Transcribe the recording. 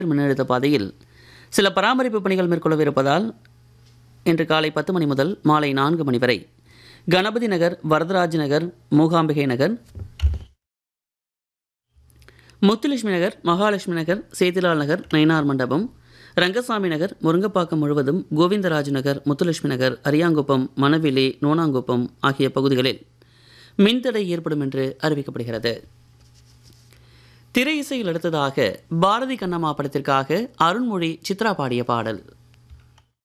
மின்னழுத்த பாதையில் சில பராமரிப்பு பணிகள் மேற்கொள்ளவிருப்பதால் இன்று காலை பத்து மணி முதல் மாலை நான்கு மணி வரை கணபதி நகர் வரதராஜ் நகர் மூகாம்பிகை நகர் முத்துலட்சுமி நகர் மகாலட்சுமி நகர் சேத்திலால் நகர் நயினார் மண்டபம் ரங்கசாமி நகர் முருங்கப்பாக்கம் முழுவதும் கோவிந்தராஜ் நகர் முத்துலட்சுமி நகர் அரியாங்குப்பம் மணவிலி நோனாங்குப்பம் ஆகிய பகுதிகளில் மின்தடை ஏற்படும் என்று அறிவிக்கப்படுகிறது திரை இசையில் அடுத்ததாக பாரதி கண்ணம்மா படத்திற்காக அருண்மொழி சித்ரா பாடிய பாடல்